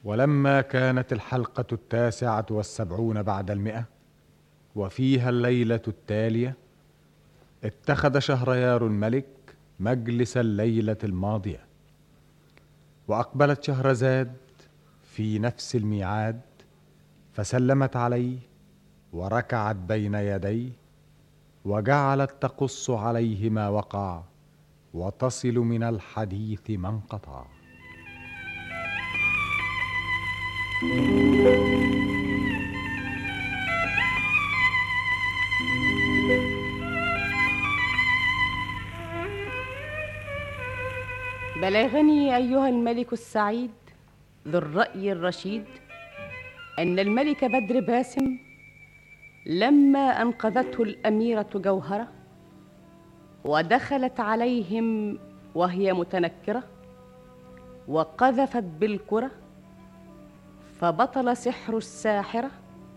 ولما كانت الحلقة التاسعة والسبعون بعد المئة وفيها الليلة التالية اتخذ شهريار الملك مجلس الليلة الماضية وأقبلت شهرزاد في نفس الميعاد فسلمت عليه وركعت بين يديه وجعلت تقص عليه ما وقع وتصل من الحديث ما انقطع بلغني ايها الملك السعيد ذو الراي الرشيد ان الملك بدر باسم لما انقذته الاميره جوهره ودخلت عليهم وهي متنكره وقذفت بالكره فبطل سحر الساحره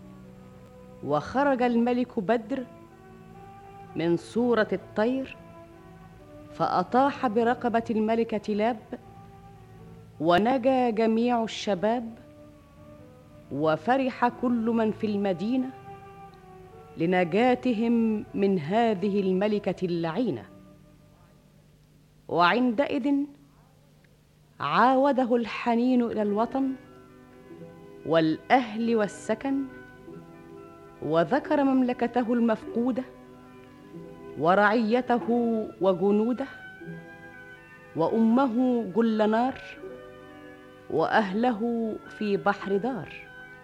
وخرج الملك بدر من صوره الطير فاطاح برقبه الملكه لاب ونجا جميع الشباب وفرح كل من في المدينه لنجاتهم من هذه الملكه اللعينه وعندئذ عاوده الحنين الى الوطن والاهل والسكن وذكر مملكته المفقوده ورعيته وجنوده وامه جل نار واهله في بحر دار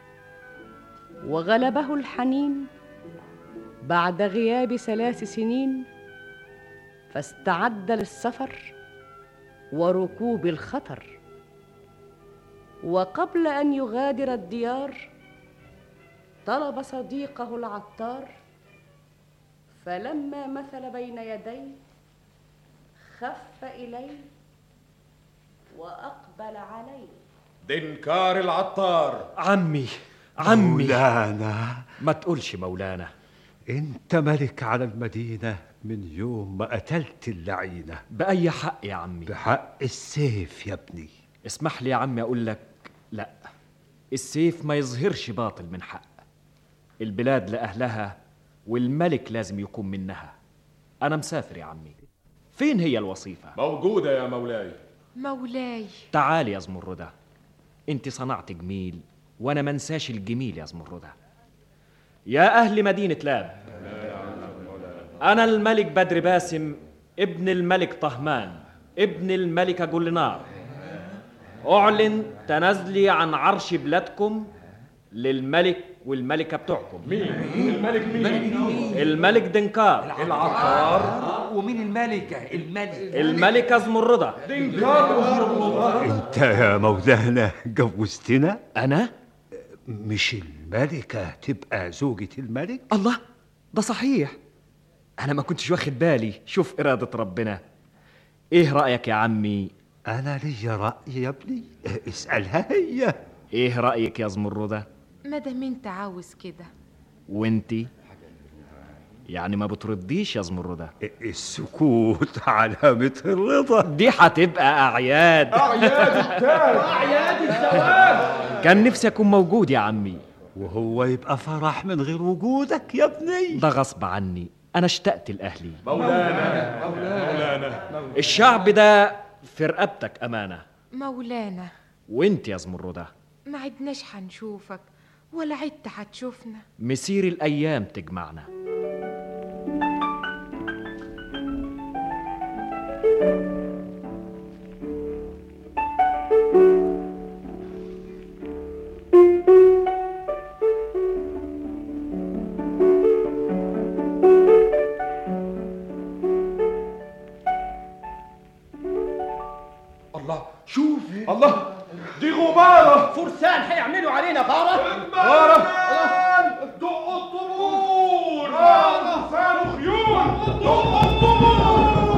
وغلبه الحنين بعد غياب ثلاث سنين فاستعد للسفر وركوب الخطر وقبل ان يغادر الديار طلب صديقه العطار فلما مثل بين يديه خف اليه واقبل عليه دنكار العطار عمي عمي مولانا ما تقولش مولانا انت ملك على المدينة من يوم ما قتلت اللعينة بأي حق يا عمي بحق السيف يا ابني اسمح لي يا عمي أقول لك لا السيف ما يظهرش باطل من حق البلاد لأهلها والملك لازم يكون منها أنا مسافر يا عمي فين هي الوصيفة؟ موجودة يا مولاي مولاي تعالي يا زمردة انت صنعت جميل وانا منساش الجميل يا زمردة يا اهل مدينة لاب انا الملك بدر باسم ابن الملك طهمان ابن الملكة جلنار اعلن تنازلي عن عرش بلادكم للملك والملكة بتوعكم مين؟ الملك مين؟ الملك دنكار العطار ومين الملكة الملك الملكة زمردة دنكار انت يا مولانا جوزتنا انا؟ مش الملكة تبقى زوجة الملك الله ده صحيح انا ما كنتش واخد بالي شوف إرادة ربنا ايه رأيك يا عمي انا لي رأي يا ابني اسألها هي ايه رأيك يا زمردة مادام انت عاوز كده وانتي يعني ما بترديش يا زمردة السكوت علامة الرضا دي هتبقى أعياد أعياد التاج أعياد الزواج كان نفسي أكون موجود يا عمي وهو يبقى فرح من غير وجودك يا ابني ده غصب عني أنا اشتقت لأهلي مولانا مولانا الشعب ده في رقبتك أمانة مولانا وانت يا زمردة ما عدناش هنشوفك ولا عدت هتشوفنا مسير الأيام تجمعنا الله شوف الله دي غبارة فرسان هيعملوا علينا غارة غبارة دق الطبور فرسان خيول دق الطبور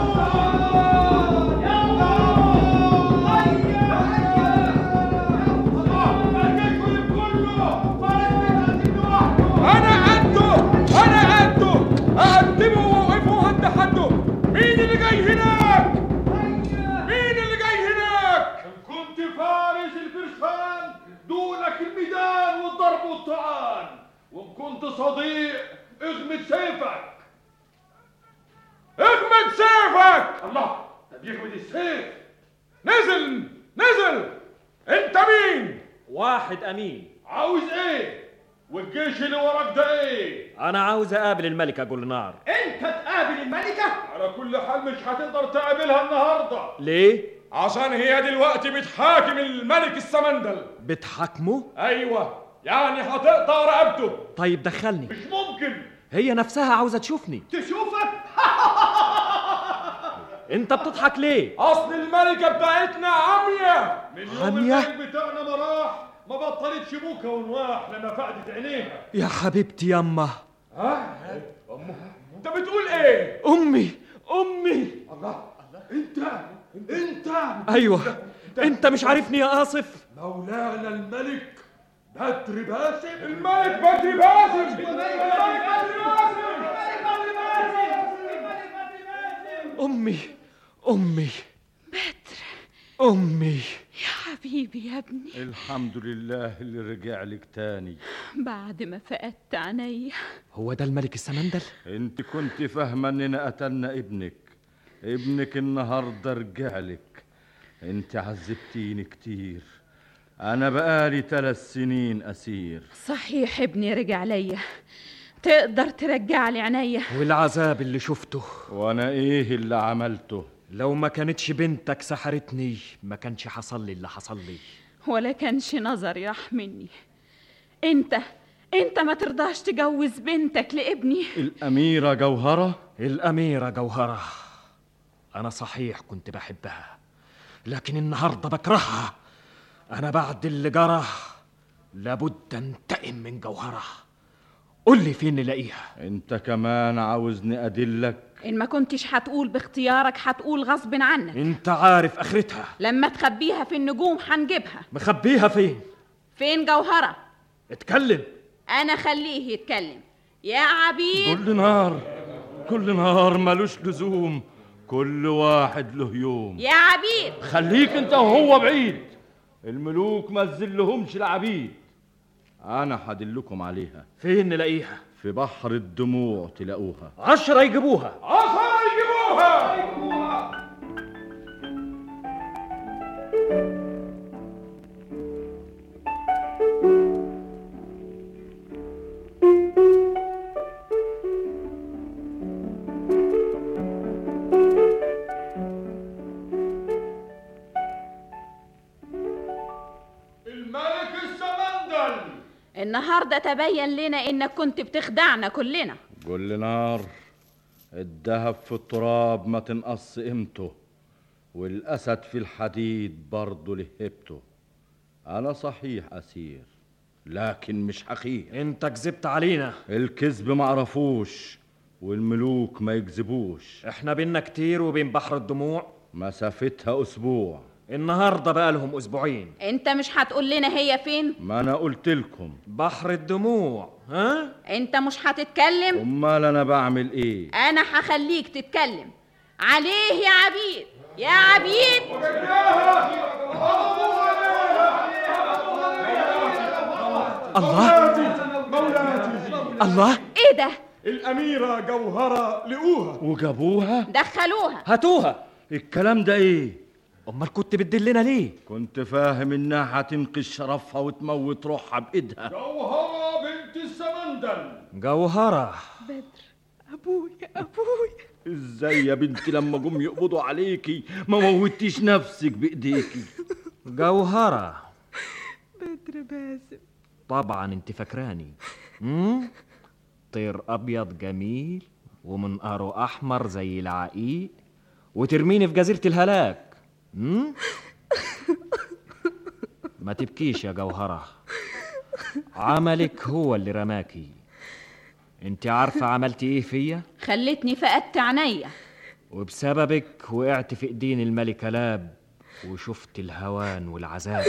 انا قده انا قده اقدمه ووقفوا عند حده مين اللي جاي هناك مين اللي جاي هناك كنت فارس الفرسان والطعان وان كنت صديق اغمد سيفك اغمد سيفك الله ده بيغمد السيف نزل نزل انت مين واحد امين عاوز ايه والجيش اللي وراك ده ايه انا عاوز اقابل الملكه جولنار انت تقابل الملكة على كل حال مش هتقدر تقابلها النهارده ليه عشان هي دلوقتي بتحاكم الملك السمندل بتحاكمه ايوه يعني هتقطع رقبته طيب دخلني مش ممكن هي نفسها عاوزه تشوفني تشوفك انت بتضحك ليه اصل الملكه بتاعتنا عمية من يوم عمية؟ الملك بتاعنا ما راح ما بطلتش بوكا ونواح لما فقدت عينيها يا حبيبتي يما انت بتقول ايه امي امي انت انت ايوه انت مش عارفني يا اسف مولانا الملك بدر باسم الملك بدري باسم الملك بدري باسم امي امي بدر امي يا حبيبي يا ابني الحمد لله اللي رجع لك تاني بعد ما فقدت عينيا هو ده الملك السمندل انت كنت فاهمه اننا قتلنا ابنك ابنك النهارده رجع لك انت عذبتيني كتير انا بقالي ثلاث سنين اسير صحيح ابني رجع ليا تقدر ترجع لي عينيا والعذاب اللي شفته وانا ايه اللي عملته لو ما كانتش بنتك سحرتني ما كانش حصل لي اللي حصل لي ولا كانش نظر راح مني انت انت ما ترضاش تجوز بنتك لابني الاميره جوهره الأميرة جوهرة أنا صحيح كنت بحبها لكن النهاردة بكرهها أنا بعد اللي جرى لابد أنتقم من جوهرة قول لي فين نلاقيها انت كمان عاوزني ادلك ان ما كنتش هتقول باختيارك هتقول غصب عنك أنت عارف آخرتها لما تخبيها في النجوم هنجيبها مخبيها فين فين جوهرة اتكلم انا خليه يتكلم يا عبيد كل نهار كل نهار ملوش لزوم كل واحد له يوم يا عبيد خليك انت وهو بعيد الملوك ما تذلهمش العبيد انا هدلكم عليها فين نلاقيها في بحر الدموع تلاقوها عشرة يجيبوها عصا يجيبوها الملك السمندل النهارده تبين لنا انك كنت بتخدعنا كلنا كل نار الذهب في التراب ما تنقص قيمته والاسد في الحديد برضه له هيبته انا صحيح اسير لكن مش حقير أنت كذبت علينا الكذب معرفوش والملوك ما يكذبوش إحنا بينا كتير وبين بحر الدموع مسافتها اسبوع النهاردة بقالهم أسبوعين انت مش هتقول لنا هي فين ما انا قلت لكم بحر الدموع ها انت مش هتتكلم امال انا بعمل ايه انا هخليك تتكلم عليه يا عبيد يا عبيد الله الله ايه ده الأميرة جوهرة لقوها وجابوها دخلوها هاتوها الكلام ده ايه امال كنت بتدلنا ليه كنت فاهم انها هتنقذ شرفها وتموت روحها بايدها جوهرة بنت السمندل جوهرة ابويا ابويا ازاي يا بنتي لما جم يقبضوا عليكي ما موتيش نفسك بايديكي جوهرة بدر باسم طبعا انت فاكراني مم؟ طير ابيض جميل ومنقاره احمر زي العقيق وترميني في جزيرة الهلاك مم؟ ما تبكيش يا جوهرة عملك هو اللي رماكي انت عارفة عملتي ايه فيا خلتني فقدت عينيا وبسببك وقعت في ايدين الملكة لاب وشفت الهوان والعذاب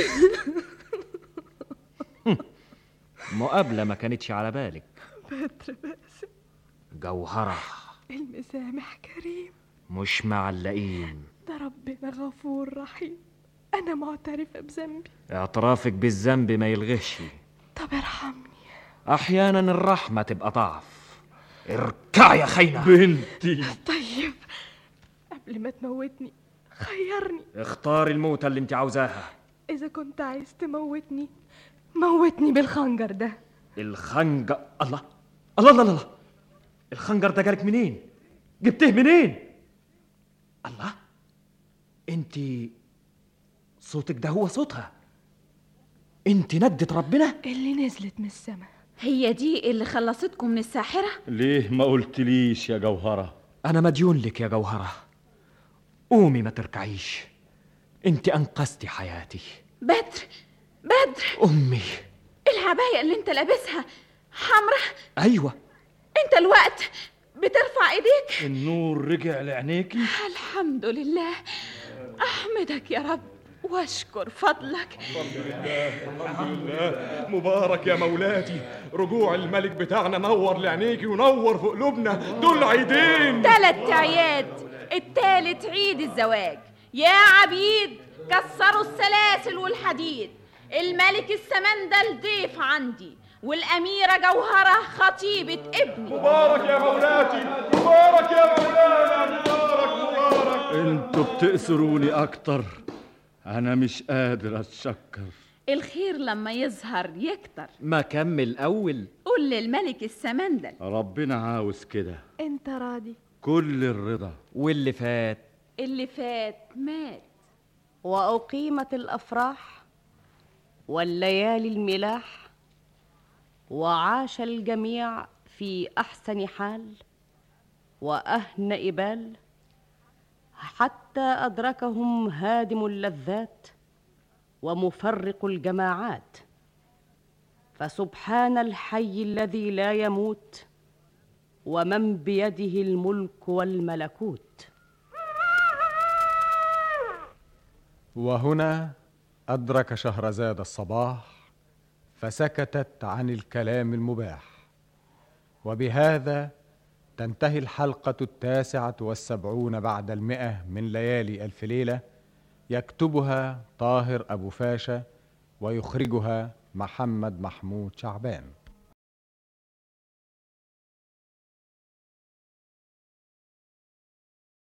مقابلة ما كانتش على بالك بدر باسم جوهرة المسامح كريم مش معلقين ده ربنا غفور رحيم انا معترفه بذنبي اعترافك بالذنب ما يلغش طب ارحمني أحيانا الرحمة تبقى ضعف اركع يا خينا بنتي طيب قبل ما تموتني خيرني اختاري الموتة اللي انت عاوزاها إذا كنت عايز تموتني موتني بالخنجر ده الخنجر الله الله الله الله الخنجر ده جالك منين جبته منين الله انت صوتك ده هو صوتها انت ندت ربنا اللي نزلت من السما هي دي اللي خلصتكم من الساحرة ليه ما قلتليش يا جوهرة انا مديون لك يا جوهرة قومي ما تركعيش انت انقذتي حياتي بدر بدر امي العباية اللي انت لابسها حمرة ايوه انت الوقت بترفع ايديك النور رجع لعينيكي الحمد لله احمدك يا رب واشكر فضلك مبارك يا مولاتي رجوع الملك بتاعنا نور لعينيكي ونور في قلوبنا دول عيدين تلات عياد التالت عيد الزواج يا عبيد كسروا السلاسل والحديد الملك السمندل ضيف عندي والأميرة جوهرة خطيبة ابني مبارك يا مولاتي مبارك يا مولانا مبارك مبارك انتوا بتأسروني اكتر انا مش قادر اتشكر الخير لما يظهر يكتر ما كمل اول قول للملك السمندل ربنا عاوز كده أنت راضي كل الرضا واللي فات اللي فات مات واقيمت الافراح والليالي الملاح وعاش الجميع في احسن حال واهنا بال حتى ادركهم هادم اللذات ومفرق الجماعات فسبحان الحي الذي لا يموت ومن بيده الملك والملكوت وهنا أدرك شهرزاد الصباح فسكتت عن الكلام المباح وبهذا تنتهي الحلقة التاسعة والسبعون بعد المئة من ليالي ألف ليلة يكتبها طاهر أبو فاشا ويخرجها محمد محمود شعبان